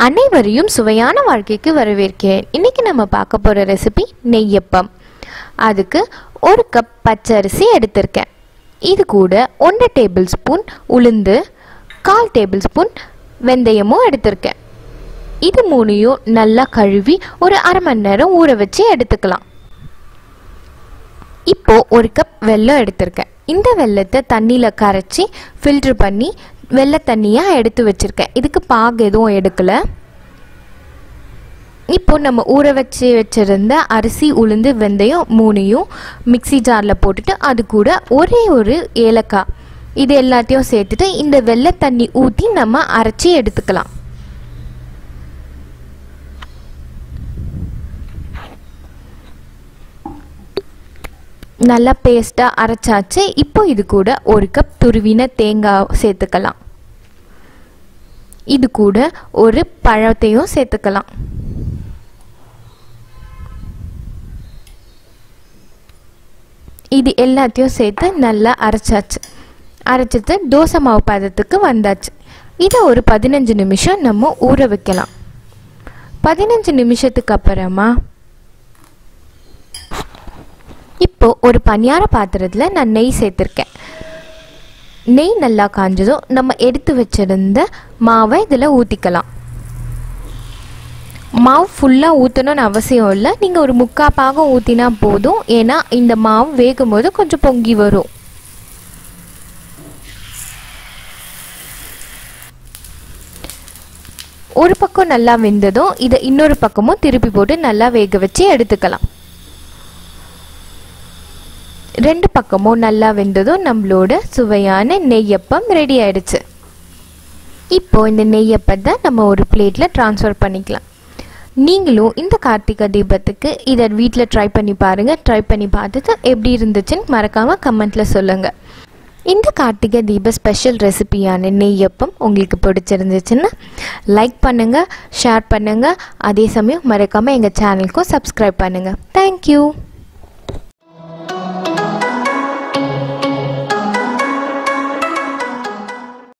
அனைவரையும் சுவையான வாழ்க்கைக்கு வரவேற்கிறேன் இன்னைக்கு நம்ம பார்க்க போகிற ரெசிபி நெய்யப்பம் அதுக்கு ஒரு கப் பச்சரிசி எடுத்திருக்கேன் இது கூட ஒன்றரை டேபிள் ஸ்பூன் உளுந்து கால் டேபிள் ஸ்பூன் வெந்தயமும் எடுத்திருக்கேன் இது மூணையும் நல்லா கழுவி ஒரு அரை மணி நேரம் ஊற வச்சு எடுத்துக்கலாம் இப்போ ஒரு கப் வெல்லம் எடுத்திருக்கேன் இந்த வெல்லத்தை தண்ணியில் கரைச்சி ஃபில்ட்ரு பண்ணி வெள்ளை தண்ணியாக எடுத்து வச்சுருக்கேன் இதுக்கு பாகு எதுவும் எடுக்கலை இப்போ நம்ம ஊற வச்சு வச்சுருந்த அரிசி உளுந்து வெந்தயம் மூணையும் மிக்ஸி ஜாரில் போட்டுட்டு அது கூட ஒரே ஒரு ஏலக்காய் இது எல்லாத்தையும் சேர்த்துட்டு இந்த வெள்ளை தண்ணி ஊற்றி நம்ம அரைச்சி எடுத்துக்கலாம் நல்லா பேஸ்ட்டாக அரைச்சாச்சு இப்போ இது கூட ஒரு கப் துருவின தேங்காய் சேர்த்துக்கலாம் இது கூட ஒரு பழத்தையும் சேர்த்துக்கலாம் இது எல்லாத்தையும் சேர்த்து நல்லா அரைச்சாச்சு அரைச்சிட்டு தோசை மாவு பதத்துக்கு வந்தாச்சு இதை ஒரு பதினஞ்சு நிமிஷம் நம்ம ஊற வைக்கலாம் பதினஞ்சு நிமிஷத்துக்கு அப்புறமா இப்போ ஒரு பனியார பாத்திரத்தில் நான் நெய் சேர்த்துருக்கேன் நெய் நல்லா காஞ்சதும் நம்ம எடுத்து வச்சிருந்த மாவை இதில் ஊற்றிக்கலாம் மாவு ஃபுல்லாக ஊற்றணும்னு அவசியம் இல்லை நீங்கள் ஒரு முக்கா பாகம் ஊற்றினா போதும் ஏன்னா இந்த மாவு வேகும் போது கொஞ்சம் பொங்கி வரும் ஒரு பக்கம் நல்லா வெந்ததும் இதை இன்னொரு பக்கமும் திருப்பி போட்டு நல்லா வேக வச்சு எடுத்துக்கலாம் ரெண்டு பக்கமும் நல்லா வெந்ததும் நம்மளோட சுவையான நெய்யப்பம் ரெடி ஆயிடுச்சு இப்போ இந்த நெய்யப்பத்தை நம்ம ஒரு பிளேட்டில் ட்ரான்ஸ்ஃபர் பண்ணிக்கலாம் நீங்களும் இந்த கார்த்திகை தீபத்துக்கு இதை வீட்டில் ட்ரை பண்ணி பாருங்கள் ட்ரை பண்ணி பார்த்துட்டு எப்படி இருந்துச்சுன்னு மறக்காமல் கமெண்ட்டில் சொல்லுங்கள் இந்த கார்த்திகை தீப ஸ்பெஷல் ரெசிபியான நெய்யப்பம் உங்களுக்கு பிடிச்சிருந்துச்சுன்னா லைக் பண்ணுங்கள் ஷேர் பண்ணுங்கள் அதே சமயம் மறக்காமல் எங்கள் சேனலுக்கும் சப்ஸ்கிரைப் பண்ணுங்கள் தேங்க்யூ